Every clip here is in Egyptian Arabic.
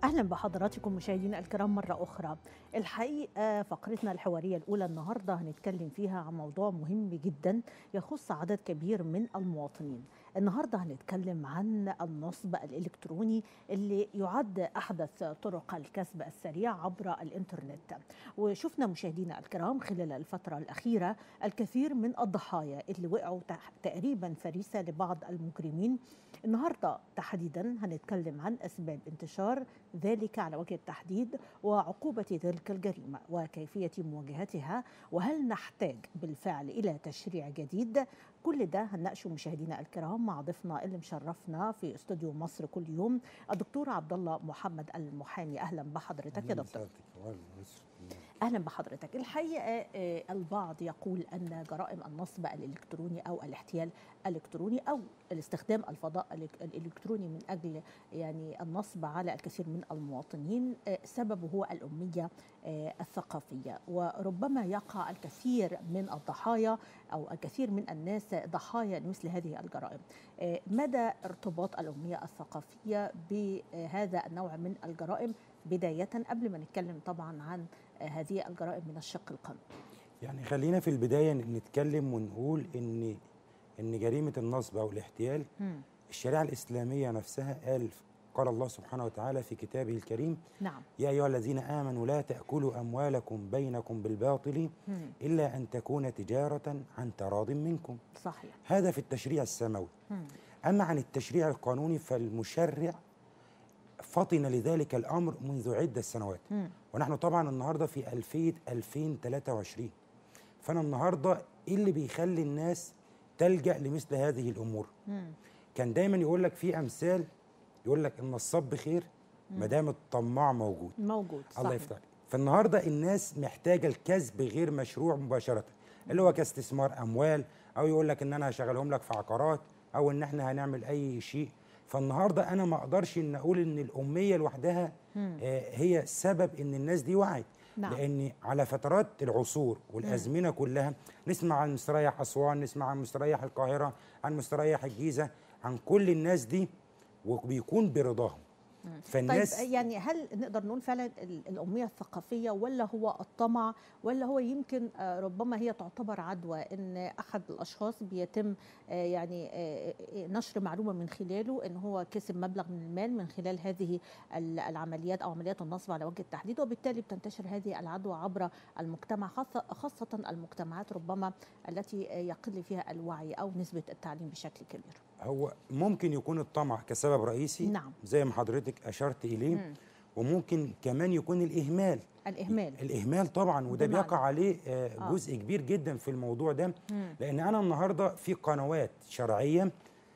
اهلا بحضراتكم مشاهدينا الكرام مره اخرى الحقيقه فقرتنا الحواريه الاولى النهارده هنتكلم فيها عن موضوع مهم جدا يخص عدد كبير من المواطنين النهارده هنتكلم عن النصب الالكتروني اللي يعد احدث طرق الكسب السريع عبر الانترنت وشفنا مشاهدينا الكرام خلال الفتره الاخيره الكثير من الضحايا اللي وقعوا تقريبا فريسه لبعض المجرمين النهارده تحديدا هنتكلم عن اسباب انتشار ذلك على وجه التحديد وعقوبه تلك الجريمه وكيفيه مواجهتها وهل نحتاج بالفعل الى تشريع جديد كل ده هنناقشه مشاهدينا الكرام مع ضيفنا اللي مشرفنا في استوديو مصر كل يوم الدكتور عبد الله محمد المحامي اهلا بحضرتك يا دكتور اهلا بحضرتك الحقيقه البعض يقول ان جرائم النصب الالكتروني او الاحتيال الالكتروني او الاستخدام الفضاء الالكتروني من اجل يعني النصب على الكثير من المواطنين سببه هو الاميه الثقافيه وربما يقع الكثير من الضحايا او الكثير من الناس ضحايا لمثل هذه الجرائم مدى ارتباط الاميه الثقافيه بهذا النوع من الجرائم بدايه قبل ما نتكلم طبعا عن هذه الجرائم من الشق القانوني يعني خلينا في البدايه نتكلم ونقول ان ان جريمه النصب او الاحتيال م. الشريعه الاسلاميه نفسها قال قال الله سبحانه وتعالى في كتابه الكريم نعم يا ايها الذين امنوا لا تاكلوا اموالكم بينكم بالباطل م. الا ان تكون تجاره عن تراض منكم صحيح هذا في التشريع السماوي م. اما عن التشريع القانوني فالمشرع فطن لذلك الامر منذ عده سنوات م. ونحن طبعا النهارده في 2000 2023 فانا النهارده ايه اللي بيخلي الناس تلجا لمثل هذه الامور م. كان دايما يقول لك في امثال يقول لك النصاب بخير ما دام الطماع موجود موجود الله صحيح. يفتح فالنهارده الناس محتاجه الكسب غير مشروع مباشره اللي هو كاستثمار اموال او يقول لك ان انا هشغلهم لك في عقارات او ان احنا هنعمل اي شيء فالنهارده انا ما اقدرش ان اقول ان الاميه لوحدها آه هي سبب ان الناس دي وعت نعم. لان على فترات العصور والازمنه مم. كلها نسمع عن مستريح اسوان نسمع عن مستريح القاهره عن مستريح الجيزه عن كل الناس دي وبيكون برضاهم فالناس طيب يعني هل نقدر نقول فعلا الأمية الثقافية ولا هو الطمع ولا هو يمكن ربما هي تعتبر عدوى ان احد الاشخاص بيتم يعني نشر معلومة من خلاله ان هو كسب مبلغ من المال من خلال هذه العمليات او عمليات النصب على وجه التحديد وبالتالي بتنتشر هذه العدوى عبر المجتمع خاصة المجتمعات ربما التي يقل فيها الوعي او نسبة التعليم بشكل كبير هو ممكن يكون الطمع كسبب رئيسي نعم. زي ما حضرتك اشرت اليه مم. وممكن كمان يكون الاهمال الاهمال الاهمال طبعا وده بمعنى. بيقع عليه جزء آه. كبير جدا في الموضوع ده مم. لان انا النهارده في قنوات شرعيه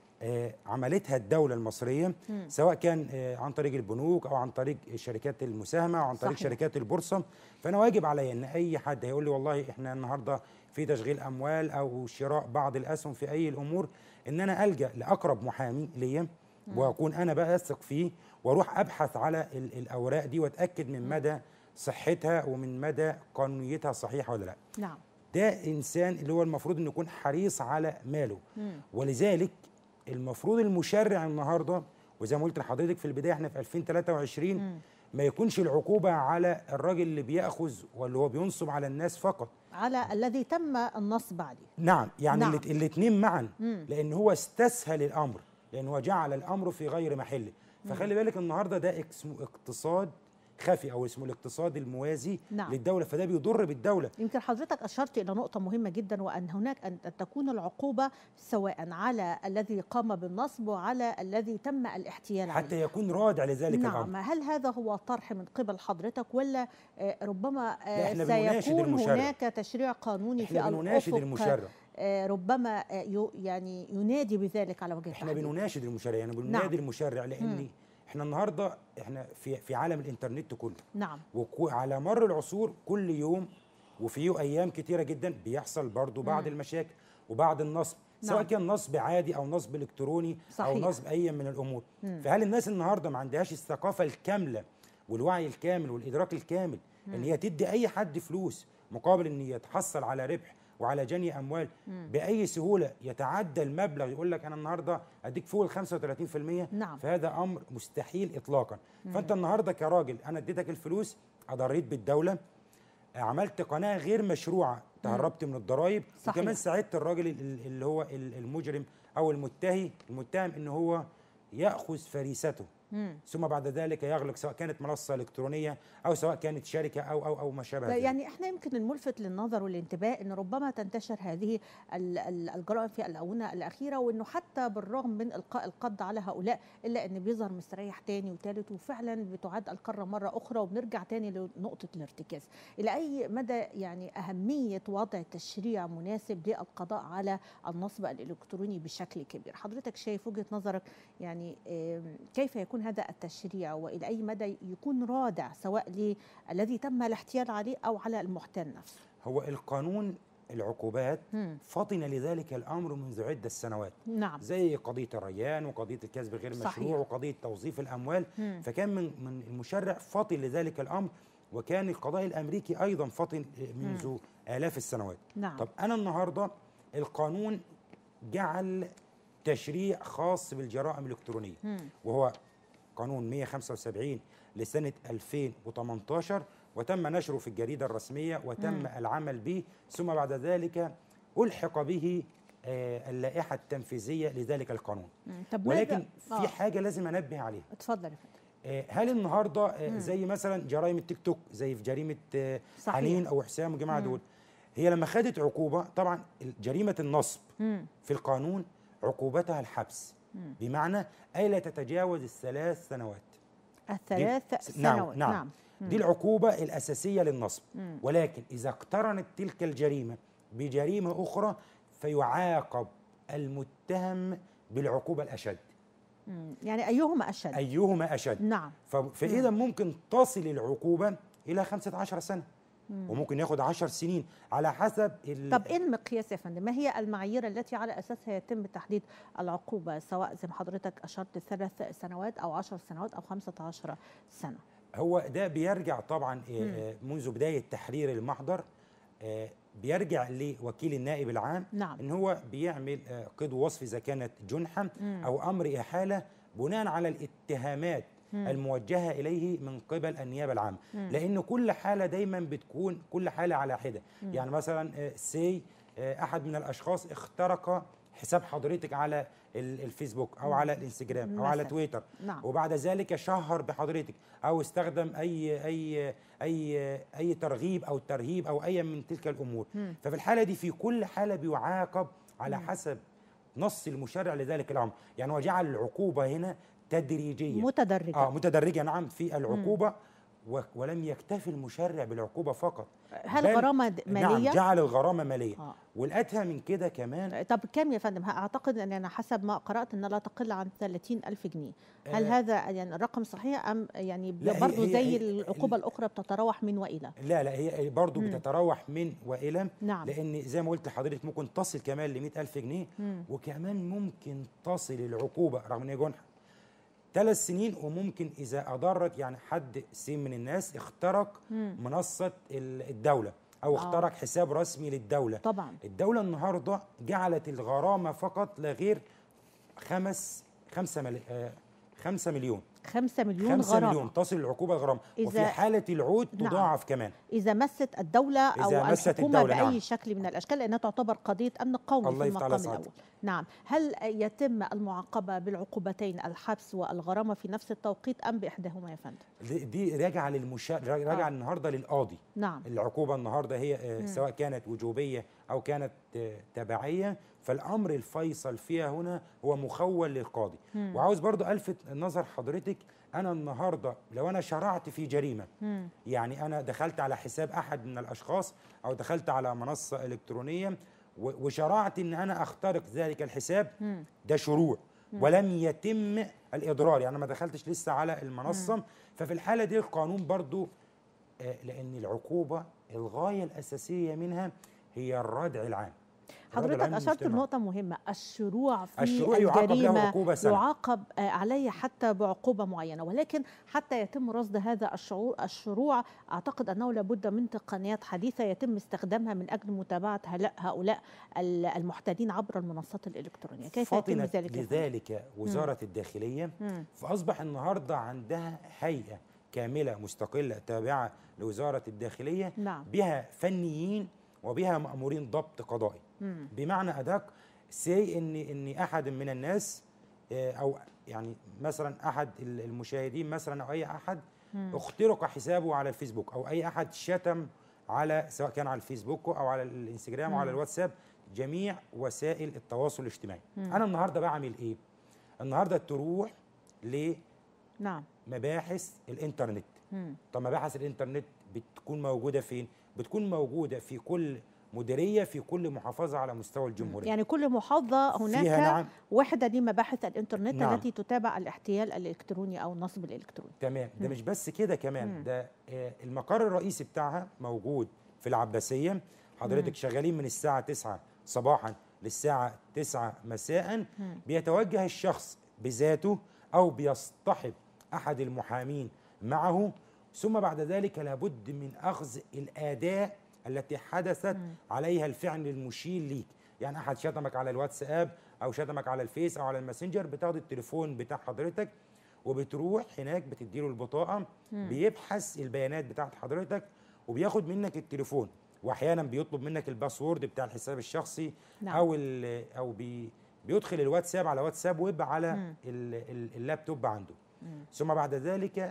آه عملتها الدولة المصرية مم. سواء كان آه عن طريق البنوك أو عن طريق شركات المساهمة أو عن طريق صحيح. شركات البورصة فأنا واجب علي أن أي حد هيقول لي والله إحنا النهاردة في تشغيل أموال أو شراء بعض الأسهم في أي الأمور ان انا الجا لاقرب محامي ليا واكون انا بقى اثق فيه واروح ابحث على الاوراق دي واتاكد من مدى صحتها ومن مدى قانونيتها صحيحه ولا لا نعم ده انسان اللي هو المفروض انه يكون حريص على ماله مم. ولذلك المفروض المشرع النهارده وزي ما قلت لحضرتك في البدايه احنا في 2023 مم. ما يكونش العقوبه على الراجل اللي بياخذ واللي هو بينصب على الناس فقط على الذي تم النصب عليه نعم يعني نعم. الاثنين معا مم. لان هو استسهل الامر لان هو جعل الامر في غير محله فخلي بالك النهارده ده اسمه اقتصاد خفي او اسمه الاقتصاد الموازي نعم. للدوله فده بيضر بالدوله يمكن حضرتك اشرت الى نقطه مهمه جدا وان هناك ان تكون العقوبه سواء على الذي قام بالنصب وعلى الذي تم الاحتيال حتى عليه. يكون رادع لذلك نعم الامر هل هذا هو طرح من قبل حضرتك ولا آه، ربما آه، لا، إحنا بنناشد سيكون المشرع. هناك تشريع قانوني في احنا بنناشد الأفق المشرع آه، ربما آه، يو- يعني ينادي بذلك على وجه احنا التحديد بنناشد المشرع يعني نعم. بننادي المشرع مم. لان احنا النهارده احنا في في عالم الانترنت كله نعم وعلى مر العصور كل يوم وفي ايام كتيره جدا بيحصل برضو بعض مم. المشاكل وبعض النصب سواء نعم. كان نصب عادي او نصب الكتروني صحيح. او نصب اي من الامور مم. فهل الناس النهارده ما عندهاش الثقافه الكامله والوعي الكامل والادراك الكامل ان هي تدي اي حد فلوس مقابل ان يتحصل على ربح وعلى جني اموال باي سهوله يتعدى المبلغ يقول لك انا النهارده اديك فوق ال 35% نعم. فهذا امر مستحيل اطلاقا فانت النهارده كراجل انا اديتك الفلوس اضريت بالدوله عملت قناه غير مشروعه تهربت من الضرائب صحيح. وكمان ساعدت الراجل ال- اللي هو ال- المجرم او المتهي المتهم ان هو ياخذ فريسته مم. ثم بعد ذلك يغلق سواء كانت منصه الكترونيه او سواء كانت شركه او او او ما شابه لا، ذلك يعني احنا يمكن الملفت للنظر والانتباه ان ربما تنتشر هذه ال- ال- الجرائم في الاونه الاخيره وانه حتى بالرغم من القاء القبض على هؤلاء الا ان بيظهر مستريح تاني وتالت وفعلا بتعاد القاره مره اخرى وبنرجع تاني لنقطه الارتكاز الى اي مدى يعني اهميه وضع تشريع مناسب للقضاء على النصب الالكتروني بشكل كبير حضرتك شايف وجهه نظرك يعني آم، كيف يكون هذا التشريع والى اي مدى يكون رادع سواء للذي تم الاحتيال عليه او على المحتال نفسه هو القانون العقوبات مم. فطن لذلك الامر منذ عده سنوات نعم زي قضيه الريان وقضيه الكسب غير صحيح. مشروع وقضيه توظيف الاموال مم. فكان من من المشرع فطن لذلك الامر وكان القضاء الامريكي ايضا فطن منذ الاف السنوات نعم طب انا النهارده القانون جعل تشريع خاص بالجرائم الالكترونيه مم. وهو قانون 175 لسنه 2018 وتم نشره في الجريده الرسميه وتم مم. العمل به ثم بعد ذلك الحق به آه، اللائحه التنفيذيه لذلك القانون مم. طب ولكن ماذا- في آه. حاجه لازم انبه عليها اتفضل يا فندم آه، هل النهارده آه، مم. زي مثلا جرائم التيك توك زي في جريمه آه، صحيح. حنين او حسام والجماعه مم. دول هي لما خدت عقوبه طبعا جريمه النصب مم. في القانون عقوبتها الحبس مم. بمعنى اي لا تتجاوز الثلاث سنوات الثلاث نعم، سنوات نعم. نعم مم. دي العقوبة الأساسية للنصب مم. ولكن إذا اقترنت تلك الجريمة بجريمة أخرى فيعاقب المتهم بالعقوبة الأشد مم. يعني ايهما اشد أيهما أشد نعم ف- فإذا ممكن تصل العقوبة إلى 15 سنة مم. وممكن ياخد 10 سنين على حسب ال- طب ايه المقياس يا فندم؟ ما هي المعايير التي على اساسها يتم تحديد العقوبه سواء زي ما حضرتك اشرت ثلاث سنوات او عشر سنوات او خمسة عشر سنه؟ هو ده بيرجع طبعا آه، آه، منذ بداية تحرير المحضر آه، بيرجع لوكيل النائب العام نعم. ان هو بيعمل آه، قيد وصف اذا كانت جنحا مم. او امر احاله بناء على الاتهامات مم. الموجهه اليه من قبل النيابه العامه مم. لان كل حاله دايما بتكون كل حاله على حده مم. يعني مثلا سي احد من الاشخاص اخترق حساب حضرتك على ال- الفيسبوك او على الانستجرام او على مثلاً. تويتر نعم. وبعد ذلك شهر بحضرتك او استخدم اي اي اي اي ترغيب او ترهيب او اي من تلك الامور مم. ففي الحاله دي في كل حاله بيعاقب على حسب نص المشرع لذلك الامر يعني هو جعل العقوبه هنا تدريجيه متدرجه اه متدرجه نعم في العقوبه و- ولم يكتفي المشرع بالعقوبه فقط هل بل- غرامه د- ماليه؟ نعم جعل الغرامه ماليه آه. والادهى من كده كمان طب كم يا فندم؟ اعتقد ان انا حسب ما قرات ان لا تقل عن 30 الف جنيه هل آه. هذا يعني الرقم صحيح ام يعني لا، هي- برضه هي- زي هي- العقوبه الاخرى بتتراوح من والى لا لا هي برضه مم. بتتراوح من والى نعم. لان زي ما قلت لحضرتك ممكن تصل كمان ل ألف جنيه مم. وكمان ممكن تصل العقوبه رغم ان هي جنحه ثلاث سنين وممكن اذا اضرت يعني حد سين من الناس اخترق مم. منصه ال- الدوله او آه. اخترق حساب رسمي للدوله طبعا الدوله النهارده جعلت الغرامه فقط لا غير خمس خمسة ملي آه خمسة مليون خمسة مليون خمسة غرامة مليون تصل العقوبة الغرامة وفي إذا- حالة العود نعم. تضاعف كمان إذا مست الدولة أو إذا مست الحكومة الدولة، بأي نعم. شكل من الأشكال لأنها تعتبر قضية أمن قومي الله في يفتح على المقام سعادتك. الأول نعم هل يتم المعاقبة بالعقوبتين الحبس والغرامة في نفس التوقيت أم بإحداهما يا فندم؟ دي- دي راجعة للمشا... راجعة آه. النهاردة للقاضي نعم العقوبة النهاردة هي آه، سواء كانت وجوبية أو كانت آه، تبعية فالأمر الفيصل فيها هنا هو مخول للقاضي مم. وعاوز برضو ألفت نظر حضرتك أنا النهاردة لو أنا شرعت في جريمة مم. يعني أنا دخلت على حساب أحد من الأشخاص أو دخلت على منصة إلكترونية و- وشرعت إن أنا أخترق ذلك الحساب مم. ده شروع ولم يتم الإضرار يعني ما دخلتش لسه على المنصة ففي الحالة دي القانون برضو آه، لأن العقوبة الغاية الأساسية منها هي الردع العام حضرتك العام اشرت المجتمع. لنقطه مهمه الشروع في الشروع يعاقب له الجريمه عقوبة سنة. يعاقب آه، عليه حتى بعقوبه معينه ولكن حتى يتم رصد هذا الشعور الشروع اعتقد انه لابد من تقنيات حديثه يتم استخدامها من اجل متابعه هلا- هؤلاء ال- المحتدين عبر المنصات الالكترونيه كيف يتم فطنت ذلك يا فندم؟ لذلك وزارة الداخلية مم. فأصبح النهاردة عندها هيئة كاملة مستقلة تابعة لوزارة الداخلية نعم بها فنيين وبها مأمورين ضبط قضائي مم. بمعنى أدق سي إن إن أحد من الناس آه، أو يعني مثلا أحد ال- المشاهدين مثلا أو أي أحد مم. اخترق حسابه على الفيسبوك أو أي أحد شتم على سواء كان على الفيسبوك أو على الانستجرام أو على مم. الواتساب جميع وسائل التواصل الاجتماعي مم. أنا النهاردة بعمل إيه؟ النهاردة تروح نعم لمباحث الإنترنت مم. طب مباحث الانترنت بتكون موجوده فين بتكون موجوده في كل مديريه في كل محافظه على مستوى الجمهوريه يعني كل محافظه هناك فيها نعم وحده لمباحث الانترنت نعم. التي تتابع الاحتيال الالكتروني او النصب الالكتروني تمام ده مم. مش بس كده كمان مم. ده آه، المقر الرئيسي بتاعها موجود في العباسيه مم. حضرتك شغالين من الساعه 9 صباحا للساعه 9 مساء مم. بيتوجه الشخص بذاته او بيصطحب احد المحامين معه ثم بعد ذلك لابد من اخذ الاداء التي حدثت مم. عليها الفعل المشير ليك يعني احد شتمك على الواتساب او شتمك على الفيس او على الماسنجر بتاخد التليفون بتاع حضرتك وبتروح هناك بتديله البطاقه مم. بيبحث البيانات بتاعت حضرتك وبياخد منك التليفون واحيانا بيطلب منك الباسورد بتاع الحساب الشخصي نعم. او ال او بي بيدخل الواتساب على واتساب ويب على مم. ال ال اللابتوب عنده مم. ثم بعد ذلك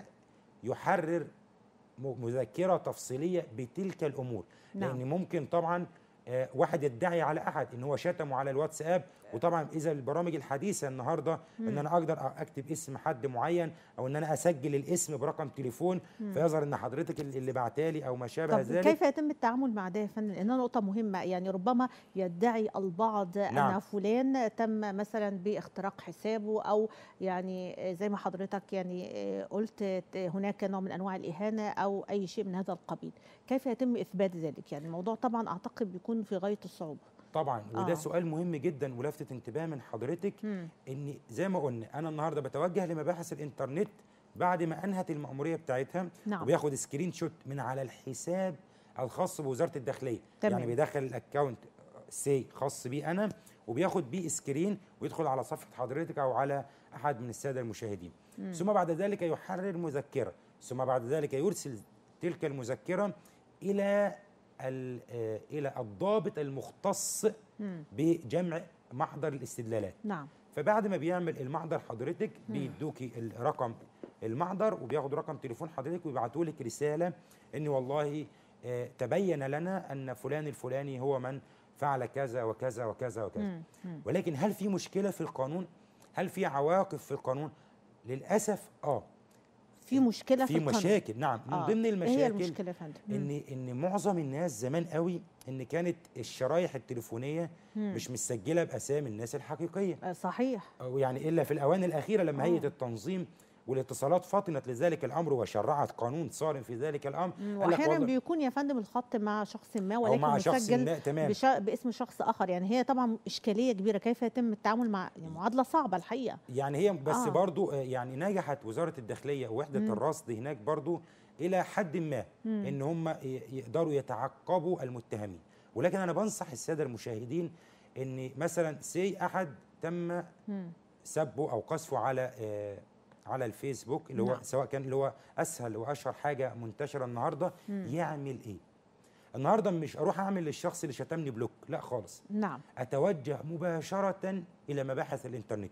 يحرر م- مذكره تفصيليه بتلك الامور نعم. لان ممكن طبعا آه، واحد يدعي على احد ان هو شتمه على الواتساب وطبعا اذا البرامج الحديثه النهارده ان مم. انا اقدر اكتب اسم حد معين او ان انا اسجل الاسم برقم تليفون مم. فيظهر ان حضرتك اللي اللي بعتالي او ما شابه طب ذلك كيف يتم التعامل مع ده يا فندم؟ لانها نقطة مهمة يعني ربما يدعي البعض أن نعم. فلان تم مثلا باختراق حسابه أو يعني زي ما حضرتك يعني قلت هناك نوع من أنواع الإهانة أو أي شيء من هذا القبيل، كيف يتم إثبات ذلك؟ يعني الموضوع طبعا أعتقد بيكون في غاية الصعوبة. طبعا وده آه. سؤال مهم جدا ولفت انتباه من حضرتك مم. ان زي ما قلنا انا النهارده بتوجه لمباحث الانترنت بعد ما انهت المأموريه بتاعتها نعم وبياخد سكرين شوت من على الحساب الخاص بوزاره الداخليه تمام. يعني بيدخل الاكونت سي خاص بي انا وبياخد بيه سكرين ويدخل على صفحه حضرتك او على احد من الساده المشاهدين مم. ثم بعد ذلك يحرر مذكره ثم بعد ذلك يرسل تلك المذكره الى ال- آه، الى الضابط المختص مم. بجمع محضر الاستدلالات نعم فبعد ما بيعمل المحضر حضرتك بيدوكي الرقم المحضر وبياخد رقم تليفون حضرتك ويبعتوا لك رساله ان والله آه، تبين لنا ان فلان الفلاني هو من فعل كذا وكذا وكذا وكذا مم. مم. ولكن هل في مشكله في القانون هل في عواقب في القانون للاسف اه في مشكلة في, في القانون. مشاكل نعم من آه. ضمن إيه هي المشاكل المشكلة يا فندم؟ مم. ان ان معظم الناس زمان قوي ان كانت الشرايح التليفونيه مم. مش مسجله باسامي الناس الحقيقيه آه، صحيح أو يعني الا في الاوان الاخيره لما آه. هيئه التنظيم والاتصالات فطنت لذلك الامر وشرعت قانون صارم في ذلك الامر مم. قال لك واحيانا والله- بيكون يا فندم الخط مع شخص ما او ولكن مع شخص مسجل ما تمام بش... باسم شخص اخر يعني هي طبعا اشكاليه كبيره كيف يتم التعامل مع يعني معادله صعبه الحقيقه يعني هي بس آه. آه. برضو آه، يعني نجحت وزاره الداخليه ووحده مم. الرصد هناك برضو الى حد ما مم. ان هم ي- يقدروا يتعقبوا المتهمين ولكن انا بنصح الساده المشاهدين ان مثلا سي احد تم مم. سبه او قذفه على آه، على الفيسبوك اللي هو نعم. سواء كان اللي هو اسهل واشهر حاجه منتشره النهارده مم. يعمل ايه النهارده مش اروح اعمل للشخص اللي شتمني بلوك لا خالص نعم اتوجه مباشره الى مباحث الانترنت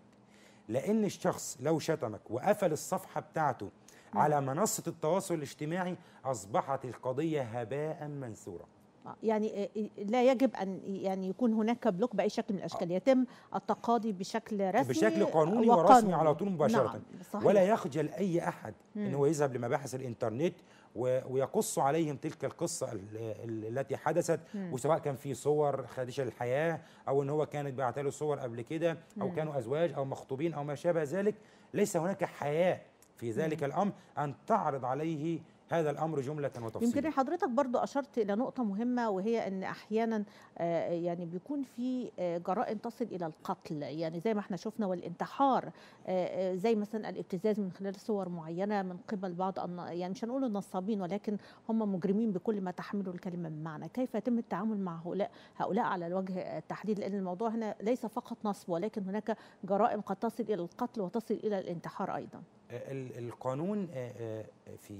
لان الشخص لو شتمك وقفل الصفحه بتاعته مم. على منصه التواصل الاجتماعي اصبحت القضيه هباء منثورا آه، يعني آه، لا يجب ان يعني يكون هناك بلوك باي شكل من الاشكال يتم التقاضي بشكل رسمي بشكل قانوني وقانوني. ورسمي على طول مباشرة. نعم صحيح. ولا يخجل اي احد ان مم. هو يذهب لمباحث الانترنت و- ويقص عليهم تلك القصه ال- ال- التي حدثت مم. وسواء كان في صور خادشه للحياه او ان هو كانت بعت له صور قبل كده او مم. كانوا ازواج او مخطوبين او ما شابه ذلك ليس هناك حياء في ذلك الامر ان تعرض عليه هذا الامر جمله وتفصيلا يمكن حضرتك برضو أشرت إلى نقطة مهمة وهي أن أحيانا آه، يعني بيكون في آه، جرائم تصل إلى القتل يعني زي ما احنا شفنا والانتحار آه، آه، زي مثلا الابتزاز من خلال صور معينة من قبل بعض الن- يعني مش هنقول النصابين ولكن هم مجرمين بكل ما تحمله الكلمة من معنى كيف يتم التعامل مع هؤلاء هؤلاء على الوجه التحديد لأن الموضوع هنا ليس فقط نصب ولكن هناك جرائم قد تصل إلى القتل وتصل إلى الانتحار أيضا ال- القانون آه، آه، في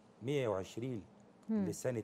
120 مم. لسنه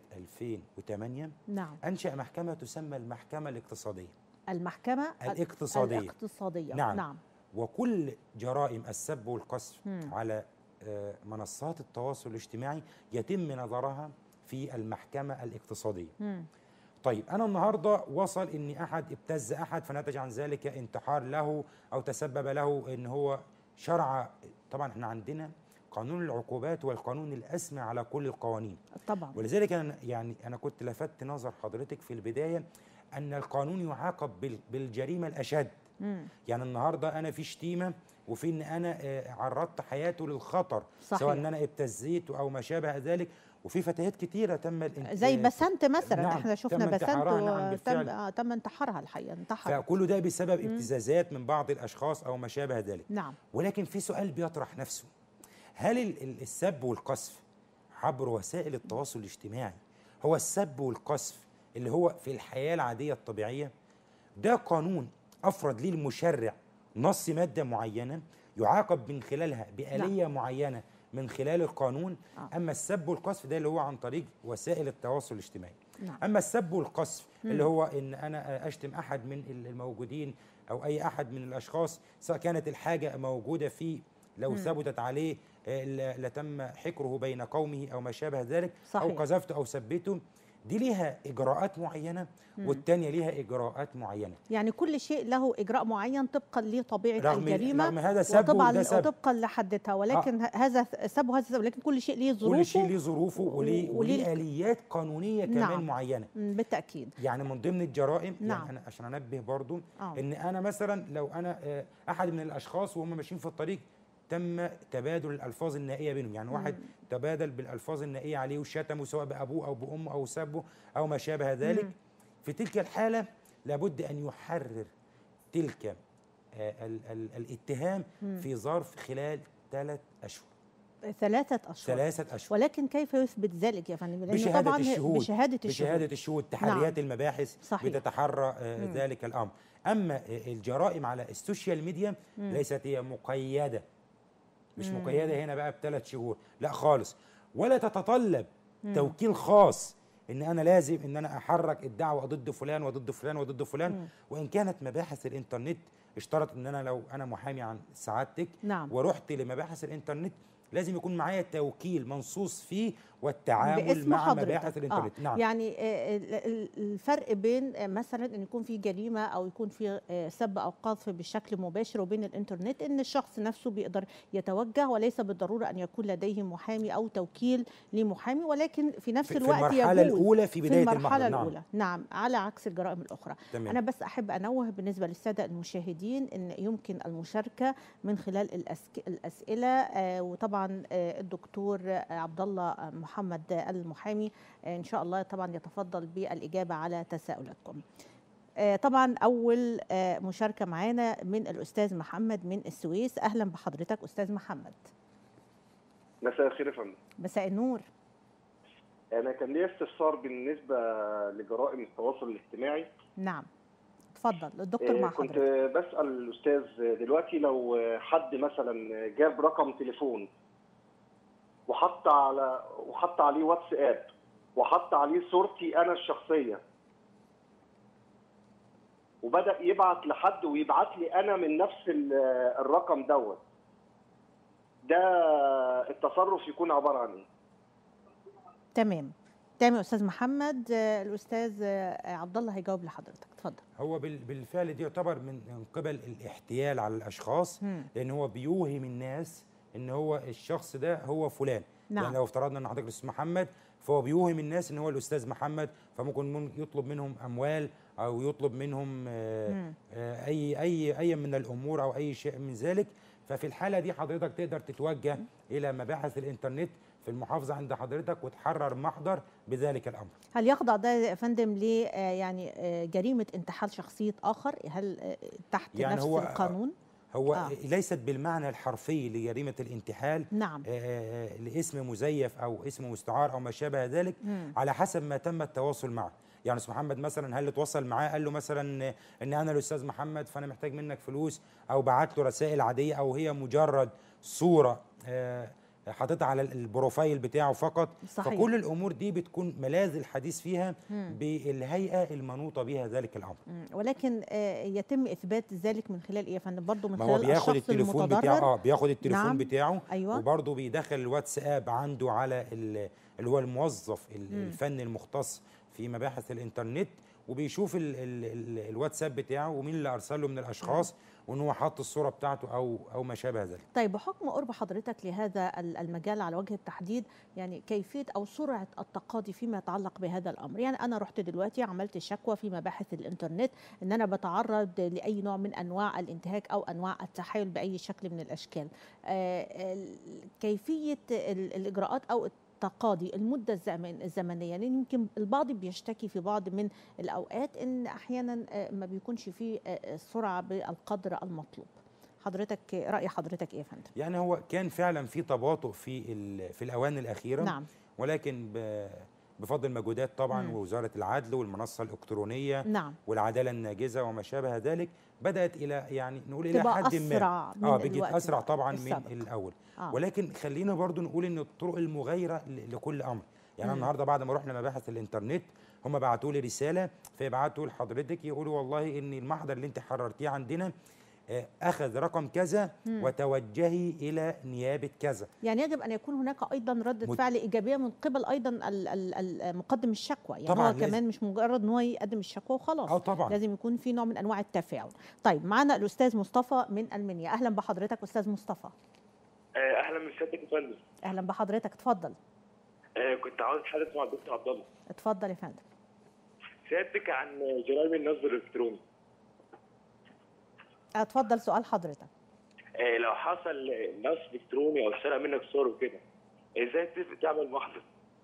2008 نعم انشا محكمه تسمى المحكمه الاقتصاديه المحكمة الاقتصاديه الاقتصادية نعم. نعم وكل جرائم السب والقذف مم. على آه، منصات التواصل الاجتماعي يتم نظرها في المحكمه الاقتصاديه مم. طيب انا النهارده وصل ان احد ابتز احد فنتج عن ذلك انتحار له او تسبب له ان هو شرع طبعا احنا عندنا قانون العقوبات والقانون الاسمى على كل القوانين طبعا ولذلك انا يعني انا كنت لفتت نظر حضرتك في البدايه ان القانون يعاقب بال- بالجريمه الاشد مم. يعني النهارده انا في شتيمه وفي ان انا آه، عرضت حياته للخطر صحيح. سواء ان انا ابتزيته او ما شابه ذلك وفي فتيات كتيره تم الانت- زي آه، بسنت مثلا نعم، احنا شفنا تم بسنت انتحارها، نعم، وتم بالفعل. آه، تم انتحارها الحقيقه انتحر فكل ده بسبب ابتزازات من بعض الاشخاص او ما شابه ذلك نعم ولكن في سؤال بيطرح نفسه هل ال- ال- السب والقذف عبر وسائل التواصل الاجتماعي هو السب والقذف اللي هو في الحياه العاديه الطبيعيه ده قانون افرض ليه المشرع نص ماده معينه يعاقب من خلالها بآلية معينة من خلال القانون آه. أما السب والقذف ده اللي هو عن طريق وسائل التواصل الاجتماعي نعم. أما السب والقذف اللي هو إن أنا أشتم أحد من الموجودين أو أي أحد من الأشخاص سواء كانت الحاجة موجودة فيه لو ثبتت عليه آه، ل- لتم حكره بين قومه أو ما شابه ذلك أو صحيح. قذفته أو سبته دي ليها إجراءات معينة والتانية ليها إجراءات معينة يعني كل شيء له اجراء معين طبقا لطبيعه رغم- الجريمه رغم هذا سب وطبعا وده سب. وطبقا لحدتها ولكن ه- هذا سب وهذا سب ولكن كل شيء ليه ظروفه كل شيء ليه ظروفه وليه, وليه وليه الك- آليات قانونية كمان نعم. معينة مم، بالتاكيد يعني من ضمن الجرائم نعم. يعني أنا عشان انبه برضو آه. ان انا مثلا لو انا آه، احد من الاشخاص وهم ماشيين في الطريق تم تبادل الالفاظ النائيه بينهم يعني واحد تبادل بالالفاظ النائيه عليه وشتمه سواء بابوه او بامه او سبه او ما شابه ذلك مم. في تلك الحاله لابد ان يحرر تلك آه، ال- ال- الاتهام في ظرف خلال ثلاث اشهر ثلاثه اشهر ثلاثه اشهر ولكن كيف يثبت ذلك يا فندم لأنه بشهادة طبعا الشهود بشهاده الشهود بشهادة الشهود تحريات نعم. المباحث صحيح. بتتحرى آه، ذلك الأمر أما آه، الجرائم على السوشيال ميديا ليست هي مقيدة مش مقيدة هنا بقى بثلاث شهور لا خالص ولا تتطلب توكيل خاص ان انا لازم ان انا احرك الدعوه ضد فلان وضد فلان وضد فلان وان كانت مباحث الانترنت اشترط ان انا لو انا محامي عن سعادتك نعم. ورحت لمباحث الانترنت لازم يكون معايا توكيل منصوص فيه والتعامل باسم مع حضرتك. مباحث الانترنت آه. نعم يعني آه، ال- ال- الفرق بين آه، مثلا ان يكون في جريمه او يكون في آه، سب او قذف بشكل مباشر وبين الانترنت ان الشخص نفسه بيقدر يتوجه وليس بالضروره ان يكون لديه محامي او توكيل لمحامي ولكن في نفس في- في الوقت المرحلة يجوز الأولى في بداية المرحله المحضر، نعم. الاولى نعم على عكس الجرائم الاخرى تمام. انا بس احب انوه بالنسبه للساده المشاهدين ان يمكن المشاركه من خلال الأسك... الاسئله آه، وطبعا آه، الدكتور آه، عبد الله محمد المحامي آه، ان شاء الله طبعا يتفضل بالاجابه على تساؤلاتكم آه، طبعا اول آه، مشاركه معانا من الاستاذ محمد من السويس اهلا بحضرتك استاذ محمد مساء الخير يا فندم مساء النور انا كان ليا استفسار بالنسبه لجرائم التواصل الاجتماعي نعم اتفضل الدكتور آه، مع كنت حضرتك بسال الاستاذ دلوقتي لو حد مثلا جاب رقم تليفون وحط على وحط عليه واتساب وحط عليه صورتي انا الشخصيه وبدا يبعت لحد ويبعت لي انا من نفس ال- الرقم دوت ده التصرف يكون عباره عن ايه تمام تمام يا استاذ محمد آه، الاستاذ آه، عبد الله هيجاوب لحضرتك اتفضل هو بال- بالفعل دي يعتبر من من قبل الاحتيال على الاشخاص مم. لان هو بيوهم الناس ان هو الشخص ده هو فلان نعم. يعني لو افترضنا ان حضرتك الاستاذ محمد فهو بيوهم الناس ان هو الاستاذ محمد فممكن من- يطلب منهم اموال او يطلب منهم آه، مم. آه، اي اي اي من الامور او اي شيء من ذلك ففي الحاله دي حضرتك تقدر تتوجه الى مباحث الانترنت في المحافظه عند حضرتك وتحرر محضر بذلك الامر هل يخضع ده يا فندم ل آه، يعني آه، جريمه انتحال شخصيه اخر هل آه، تحت يعني نفس هو- القانون هو آه. آه. ليست بالمعنى الحرفي لجريمه الانتحال نعم آه، لاسم مزيف او اسم مستعار او ما شابه ذلك مم. على حسب ما تم التواصل معه يعني استاذ محمد مثلا هل اتواصل معاه قال له مثلا ان انا الاستاذ محمد فانا محتاج منك فلوس او بعت له رسائل عاديه او هي مجرد صوره آه، حاططها على البروفايل بتاعه فقط صحيح. فكل الامور دي بتكون ملاذ الحديث فيها مم. بالهيئه المنوطه بها ذلك الامر مم. ولكن آه، يتم اثبات ذلك من خلال ايه يا فندم برضه من ما خلال هو بياخد الشخص التليفون المتضرر بتاعه اه بياخد التليفون نعم. بتاعه ايوه وبرضه بيدخل الواتساب عنده على ال- اللي هو الموظف ال- مم. الفني المختص في مباحث الانترنت وبيشوف ال ال ال الواتساب بتاعه ومين اللي ارسل له من الاشخاص وان هو حاط الصوره بتاعته او او ما شابه ذلك طيب بحكم قرب حضرتك لهذا ال- المجال على وجه التحديد يعني كيفيه او سرعه التقاضي فيما يتعلق بهذا الامر يعني انا رحت دلوقتي عملت شكوى في مباحث الانترنت ان انا بتعرض لاي نوع من انواع الانتهاك او انواع التحايل باي شكل من الاشكال آه، ال- كيفيه ال- الاجراءات او التقاضي المده الزمن الزمنيه لان يمكن البعض بيشتكي في بعض من الاوقات ان احيانا آه، ما بيكونش فيه آه، سرعه بالقدر المطلوب حضرتك راي حضرتك ايه يا فندم يعني هو كان فعلا في تباطؤ في ال- في الاوان الاخيره نعم ولكن ب- بفضل مجهودات طبعا مم. ووزاره العدل والمنصه الالكترونيه نعم والعداله الناجزه وما شابه ذلك بدات الى يعني نقول الى تبقى حد ما اسرع من اه بقت الوقت اسرع بقى طبعا السابق. من الاول آه. ولكن خلينا برضو نقول ان الطرق المغايره ل- لكل امر يعني أنا مم. النهارده بعد ما رحنا مباحث الانترنت هم بعتوا لي رساله فيبعتوا لحضرتك يقولوا والله ان المحضر اللي انت حررتيه عندنا آه، اخذ رقم كذا مم. وتوجهي الى نيابه كذا يعني يجب ان يكون هناك ايضا رده مت- فعل ايجابيه من قبل ايضا ال- ال- ال- مقدم الشكوى يعني طبعاً هو لازم. كمان مش مجرد ان هو يقدم الشكوى وخلاص اه طبعا لازم يكون في نوع من انواع التفاعل طيب معنا الاستاذ مصطفى من المنيا اهلا بحضرتك استاذ مصطفى آه، اهلا من سيادتك يا فندم اهلا بحضرتك اتفضل آه، كنت عاوز حدث مع الدكتور عبد الله اتفضل يا فندم سيادتك عن جرائم النصب الالكتروني اتفضل سؤال حضرتك آه، لو حصل نصب الكتروني او سرق منك صور وكده ازاي تف- تعمل محضر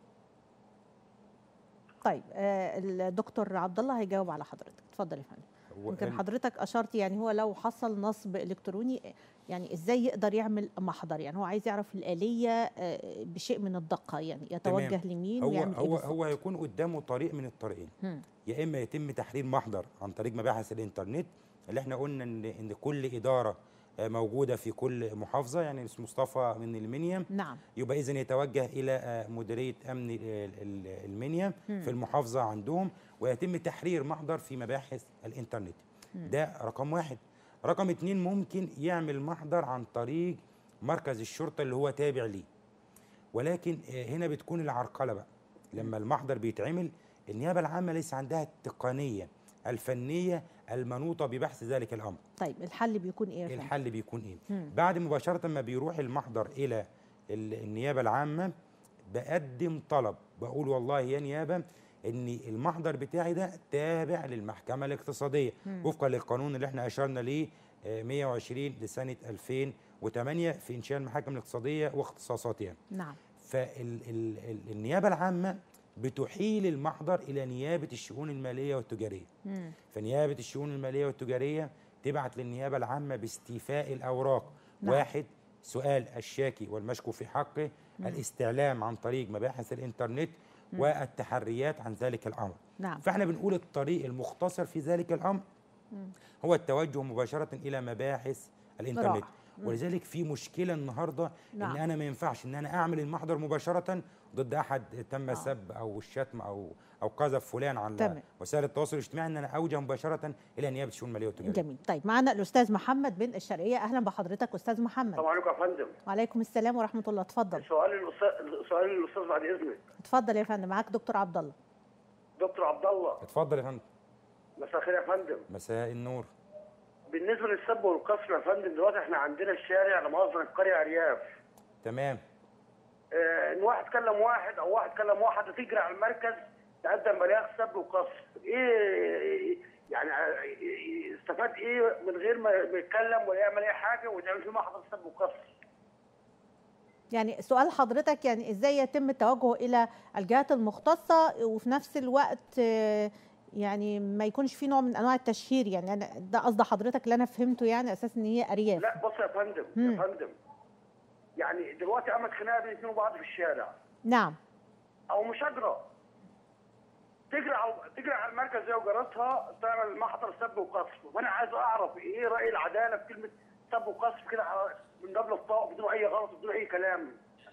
طيب آه الدكتور عبد الله هيجاوب على حضرتك اتفضل يا فندم هو يمكن ال- حضرتك اشرت يعني هو لو حصل نصب الكتروني يعني ازاي يقدر يعمل محضر يعني هو عايز يعرف الاليه آه، بشيء من الدقه يعني يتوجه لمين هو ويعمل ايه هو بالظبط هو هيكون قدامه طريق من الطريقين مم. يا اما يتم تحرير محضر عن طريق مباحث الانترنت اللي احنا قلنا ان ان كل اداره آه، موجوده في كل محافظه يعني اسم مصطفى من المنيا نعم يبقى اذا يتوجه الى آه، مديريه امن ال- ال- المنيا مم. في المحافظه عندهم ويتم تحرير محضر في مباحث الانترنت مم. ده رقم واحد رقم اتنين ممكن يعمل محضر عن طريق مركز الشرطه اللي هو تابع ليه ولكن آه، هنا بتكون العرقله بقى لما المحضر بيتعمل النيابه العامه ليس عندها التقنيه الفنيه المنوطه ببحث ذلك الامر طيب الحل بيكون ايه يا فندم الحل بيكون ايه مم. بعد مباشره ما بيروح المحضر الى ال- النيابه العامه بقدم طلب بقول والله يا نيابه ان المحضر بتاعي ده تابع للمحكمه الاقتصاديه مم. وفقا للقانون اللي احنا اشرنا ليه آه، 120 لسنه 2008 في انشاء المحاكم الاقتصاديه واختصاصاتها نعم فالنيابه العامه بتحيل المحضر الى نيابه الشؤون الماليه والتجاريه مم. فنيابه الشؤون الماليه والتجاريه تبعت للنيابه العامه باستيفاء الاوراق نعم. واحد سؤال الشاكي والمشكو في حقه مم. الاستعلام عن طريق مباحث الانترنت مم. والتحريات عن ذلك الامر نعم فاحنا بنقول الطريق المختصر في ذلك الامر مم. هو التوجه مباشره الى مباحث الانترنت رائع. مم. ولذلك في مشكله النهارده نعم. ان انا ما ينفعش ان انا اعمل المحضر مباشره ضد احد تم آه. السب او الشتم او او قذف فلان على تمام. وسائل التواصل الاجتماعي ان انا اوجه مباشره الى نيابه الشؤون الماليه والتجاريه جميل طيب معنا الاستاذ محمد بن الشرقيه اهلا بحضرتك استاذ محمد السلام عليكم يا فندم وعليكم السلام ورحمه الله اتفضل سؤال الاستاذ سؤال الاستاذ بعد اذنك اتفضل يا فندم معاك دكتور عبد الله دكتور عبد الله اتفضل يا فندم مساء الخير يا فندم مساء النور بالنسبه للسب والقصف يا فندم دلوقتي احنا عندنا الشارع لا مؤاخذه القريه ارياف تمام اه ان واحد كلم واحد او واحد كلم واحد تجري على المركز تقدم بلاغ سب وقصف ايه يعني اه، استفاد ايه من غير ما ما يتكلم ولا يعمل اي حاجه ويتعمل فيه محضر سب وقصف يعني سؤال حضرتك يعني ازاي يتم التوجه الى الجهات المختصه وفي نفس الوقت آه، يعني ما يكونش في نوع من انواع التشهير يعني أنا ده قصد حضرتك اللي انا فهمته يعني اساس ان هي ارياف لا بص يا فندم مم. يا فندم يعني دلوقتي قامت خناقه بين اثنين وبعض في الشارع نعم او مشاجره تجري على تجري على المركز زي وجارتها تعمل محضر سب وقذف وانا عايز اعرف ايه راي العداله في كلمه سب وقذف كده على- من قبل الطاقه بدون اي غلط بدون اي كلام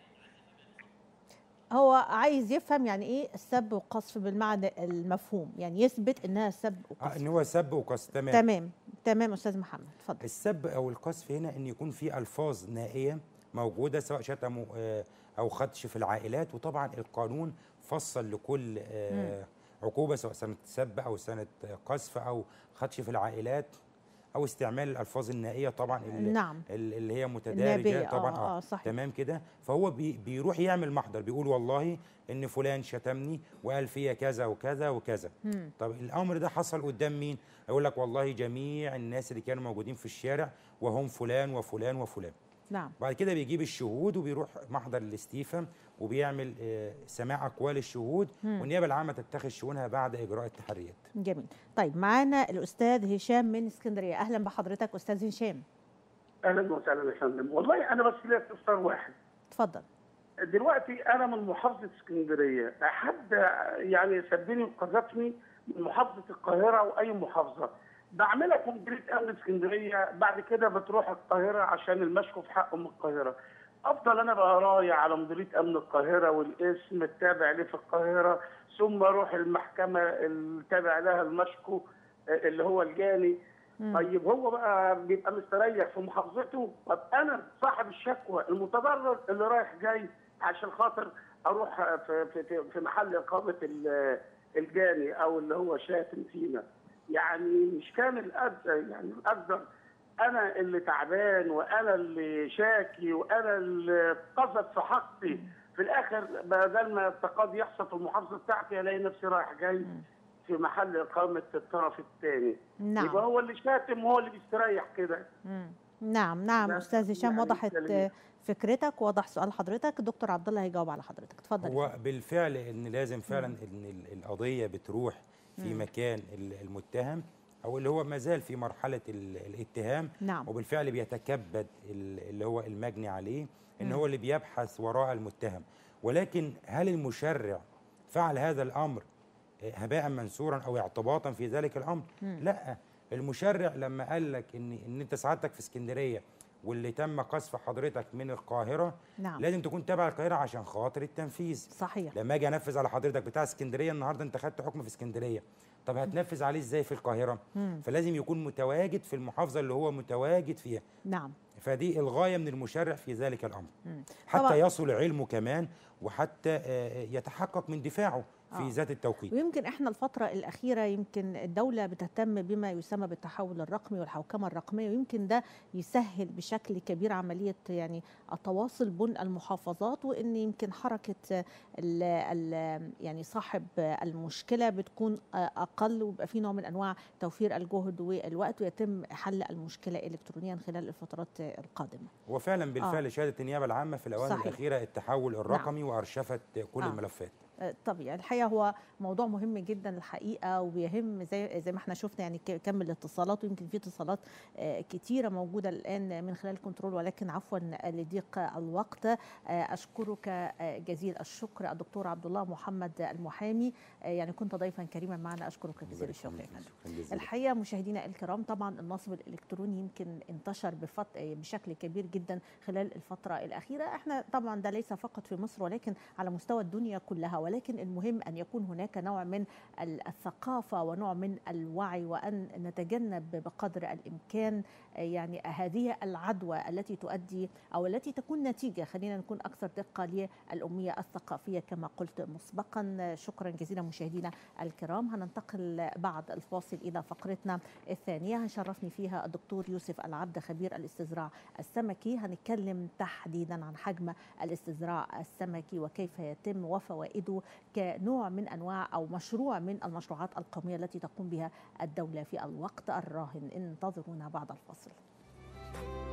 هو عايز يفهم يعني ايه السب والقذف بالمعنى المفهوم يعني يثبت انها سب آه، وقذف ان هو سب وقص تمام تمام تمام استاذ محمد اتفضل السب او القذف هنا ان يكون في الفاظ نائيه موجوده سواء شتموا آه، او خدش في العائلات وطبعا القانون فصل لكل آه، عقوبه سواء سنه سب او سنه آه، قذف او خدش في العائلات او استعمال الالفاظ النائيه طبعا اللي, نعم ال- اللي هي النابية، متدارجه طبعا آه، آه، صحيح. تمام كده فهو بي بيروح يعمل محضر بيقول والله ان فلان شتمني وقال فيا كذا وكذا وكذا مم. طب الامر ده حصل قدام مين يقول لك والله جميع الناس اللي كانوا موجودين في الشارع وهم فلان وفلان وفلان نعم بعد كده بيجيب الشهود وبيروح محضر الاستيفاء وبيعمل آه، سماع اقوال الشهود والنيابه العامه تتخذ شؤونها بعد اجراء التحريات جميل طيب معانا الاستاذ هشام من اسكندريه اهلا بحضرتك استاذ هشام اهلا وسهلا يا فندم والله انا بس ليا استفسار واحد اتفضل دلوقتي انا من محافظه اسكندريه حد يعني سبني وقذفني من محافظه القاهره او اي محافظه بعملها في مديريه امن اسكندريه بعد كده بتروح القاهره عشان المشكو في حقه من القاهره افضل انا بقى رايح على مديريه امن القاهره والاسم التابع ليه في القاهره ثم اروح المحكمه التابع لها المشكو آه، اللي هو الجاني طيب هو بقى بيبقى مستريح في محافظته طب انا صاحب الشكوى المتضرر اللي رايح جاي عشان خاطر اروح في في في, في محل اقامه ال- الجاني او اللي هو شاتم فينا يعني مش كان الأقدر يعني الأقدر انا اللي تعبان وانا اللي شاكي وانا اللي قصد في حقي في الاخر بدل ما التقاضي يحصل في المحافظه بتاعتي الاقي نفسي رايح جاي في محل اقامه الطرف الثاني نعم. يبقى هو اللي شاتم هو اللي بيستريح كده مم. نعم نعم لا، استاذ هشام يعني وضحت كلمة. فكرتك وضح سؤال حضرتك الدكتور عبد الله هيجاوب على حضرتك اتفضل هو بالفعل ان لازم فعلا ان ال- القضيه بتروح في مكان ال- المتهم او اللي هو ما زال في مرحله ال- الاتهام نعم. وبالفعل بيتكبد ال- اللي هو المجني عليه ان هو اللي بيبحث وراء المتهم ولكن هل المشرع فعل هذا الامر آه، هباء منثورا او اعتباطا في ذلك الامر لا المشرع لما قال لك ان ان انت سعادتك في اسكندريه واللي تم قذف حضرتك من القاهره نعم. لازم تكون تابع القاهره عشان خاطر التنفيذ صحيح لما اجي انفذ على حضرتك بتاع اسكندريه النهارده انت خدت حكم في اسكندريه طب هتنفذ عليه ازاي في القاهره فلازم يكون متواجد في المحافظه اللي هو متواجد فيها نعم فدي الغايه من المشرع في ذلك الامر طبعا. حتى يصل علمه كمان وحتى آه، يتحقق من دفاعه في آه. ذات التوقيت ويمكن احنا الفترة الأخيرة يمكن الدولة بتهتم بما يسمى بالتحول الرقمي والحوكمة الرقمية ويمكن ده يسهل بشكل كبير عملية يعني التواصل بين المحافظات وإن يمكن حركة ال ال يعني صاحب المشكلة بتكون أقل ويبقى في نوع من أنواع توفير الجهد والوقت ويتم حل المشكلة إلكترونيا خلال الفترات القادمة هو فعلا بالفعل شهدت النيابه العامه في الاوامر صحيح. الاخيره التحول الرقمي وارشفت كل آه. الملفات طبيعي الحقيقه هو موضوع مهم جدا الحقيقه وبيهم زي زي ما احنا شفنا يعني ك- كم الاتصالات ويمكن في اتصالات آه، كتيره موجوده الان من خلال الكنترول ولكن عفوا لضيق الوقت آه، اشكرك آه، جزيل الشكر الدكتور عبد الله محمد المحامي آه، يعني كنت ضيفا كريما معنا اشكرك جزيل يبارك الشكر فيك. يا فندم. شكراً جزيلاً. الحقيقه مشاهدينا الكرام طبعا النصب الالكتروني يمكن انتشر بفط... بشكل كبير جدا خلال الفتره الاخيره احنا طبعا ده ليس فقط في مصر ولكن على مستوى الدنيا كلها ولكن المهم ان يكون هناك نوع من ال- الثقافه ونوع من الوعي وان نتجنب بقدر الامكان آه، يعني هذه العدوى التي تؤدي او التي تكون نتيجه خلينا نكون اكثر دقه للاميه الثقافيه كما قلت مسبقا شكرا جزيلا مشاهدينا الكرام هننتقل بعد الفاصل الى فقرتنا الثانيه هيشرفني فيها الدكتور يوسف العبد خبير الاستزراع السمكي هنتكلم تحديدا عن حجم الاستزراع السمكي وكيف يتم وفوائده كنوع من انواع او مشروع من المشروعات القوميه التي تقوم بها الدوله في الوقت الراهن انتظرونا بعد الفاصل